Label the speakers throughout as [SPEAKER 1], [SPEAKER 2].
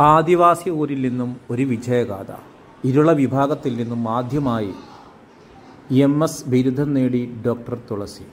[SPEAKER 1] ആദിവാസി ഊരിൽ നിന്നും ഒരു വിജയഗാഥ ഇരുള വിഭാഗത്തിൽ നിന്നും ആദ്യമായി എം എസ് ബിരുദം നേടി ഡോക്ടർ തുളസി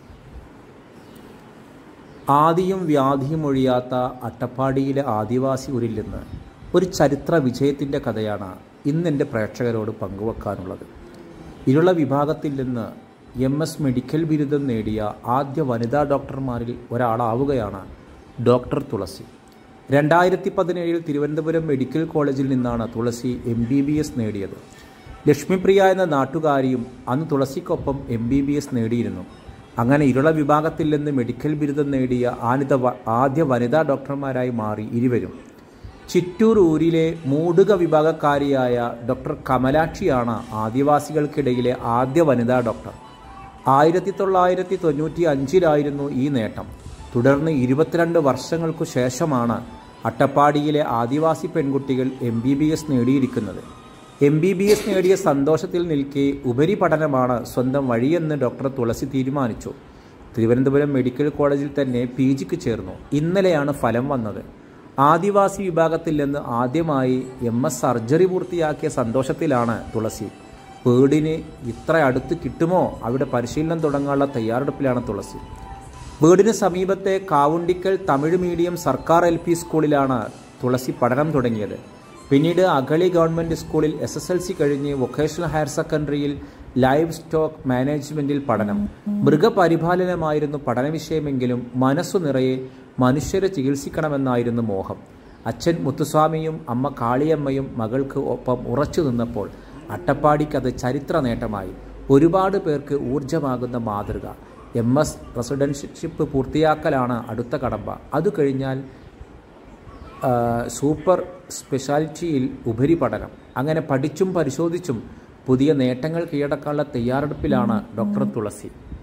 [SPEAKER 1] ആദിയും വ്യാധിയും ഒഴിയാത്ത അട്ടപ്പാടിയിലെ ആദിവാസി ഊരിൽ നിന്ന് ഒരു ചരിത്ര വിജയത്തിൻ്റെ കഥയാണ് ഇന്ന് എൻ്റെ പ്രേക്ഷകരോട് പങ്കുവെക്കാനുള്ളത് ഇരുള വിഭാഗത്തിൽ നിന്ന് എം എസ് മെഡിക്കൽ ബിരുദം നേടിയ ആദ്യ വനിതാ ഡോക്ടർമാരിൽ ഒരാളാവുകയാണ് ഡോക്ടർ തുളസി രണ്ടായിരത്തി പതിനേഴിൽ തിരുവനന്തപുരം മെഡിക്കൽ കോളേജിൽ നിന്നാണ് Thulasi M B B S നേടിയത് ലക്ഷ്മിപ്രിയ എന്ന നാട്ടുകാരിയും അന്ന് തുളസിക്കൊപ്പം എം ബി ബി എസ് നേടിയിരുന്നു അങ്ങനെ ഇരുള വിഭാഗത്തിൽ നിന്ന് മെഡിക്കൽ ബിരുദം നേടിയ ആനിത വ- ആദ്യ വനിതാ ഡോക്ടർമാരായി മാറി ഇരുവരും ചിറ്റൂർ ഊരിലെ മൂടുക വിഭാഗക്കാരിയായ ഡോക്ടർ കമലാക്ഷിയാണ് ആദിവാസികൾക്കിടയിലെ ആദ്യ വനിതാ ഡോക്ടർ ആയിരത്തി തൊള്ളായിരത്തി തൊണ്ണൂറ്റി അഞ്ചിലായിരുന്നു ഈ നേട്ടം തുടർന്ന് ഇരുപത്തിരണ്ട് വർഷങ്ങൾക്കു ശേഷമാണ് അട്ടപ്പാടിയിലെ ആദിവാസി പെൺകുട്ടികൾ എം ബി ബി എസ് നേടിയിരിക്കുന്നത് എം ബി ബി എസ് നേടിയ സന്തോഷത്തിൽ നിൽക്കെ ഉപരിപഠനമാണ് സ്വന്തം വഴിയെന്ന് ഡോക്ടർ തുളസി തീരുമാനിച്ചു തിരുവനന്തപുരം മെഡിക്കൽ കോളേജിൽ തന്നെ പി ജിക്ക് ചേർന്നു ഇന്നലെയാണ് ഫലം വന്നത് ആദിവാസി വിഭാഗത്തിൽ നിന്ന് ആദ്യമായി എം എസ് സർജറി പൂർത്തിയാക്കിയ സന്തോഷത്തിലാണ് തുളസി വീടിന് ഇത്ര അടുത്ത് കിട്ടുമോ അവിടെ പരിശീലനം തുടങ്ങാനുള്ള തയ്യാറെടുപ്പിലാണ് തുളസി വീടിന് സമീപത്തെ കാവുണ്ടിക്കൽ തമിഴ് മീഡിയം സർക്കാർ എൽ പി സ്കൂളിലാണ് തുളസി പഠനം തുടങ്ങിയത് പിന്നീട് അഗളി ഗവൺമെൻറ് സ്കൂളിൽ എസ് എസ് എൽ സി കഴിഞ്ഞ് വൊക്കേഷണൽ ഹയർ സെക്കൻഡറിയിൽ ലൈവ് സ്റ്റോക്ക് മാനേജ്മെൻറ്റിൽ പഠനം മൃഗപരിപാലനമായിരുന്നു പഠന വിഷയമെങ്കിലും മനസ്സു നിറയെ മനുഷ്യരെ ചികിത്സിക്കണമെന്നായിരുന്നു മോഹം അച്ഛൻ മുത്തുസ്വാമിയും അമ്മ കാളിയമ്മയും മകൾക്ക് ഒപ്പം ഉറച്ചു നിന്നപ്പോൾ അട്ടപ്പാടിക്കത് ചരിത്ര നേട്ടമായി ഒരുപാട് പേർക്ക് ഊർജമാകുന്ന മാതൃക എം എസ് റെസിഡൻഷിപ്പ് പൂർത്തിയാക്കലാണ് അടുത്ത കടമ്പ അത് കഴിഞ്ഞാൽ ആ, സൂപ്പർ സ്പെഷ്യാലിറ്റിയിൽ ഉപരിപഠനം അങ്ങനെ പഠിച്ചും പരിശോധിച്ചും പുതിയ നേട്ടങ്ങൾ കീഴടക്കാനുള്ള തയ്യാറെടുപ്പിലാണ് ഡോക്ടർ തുളസി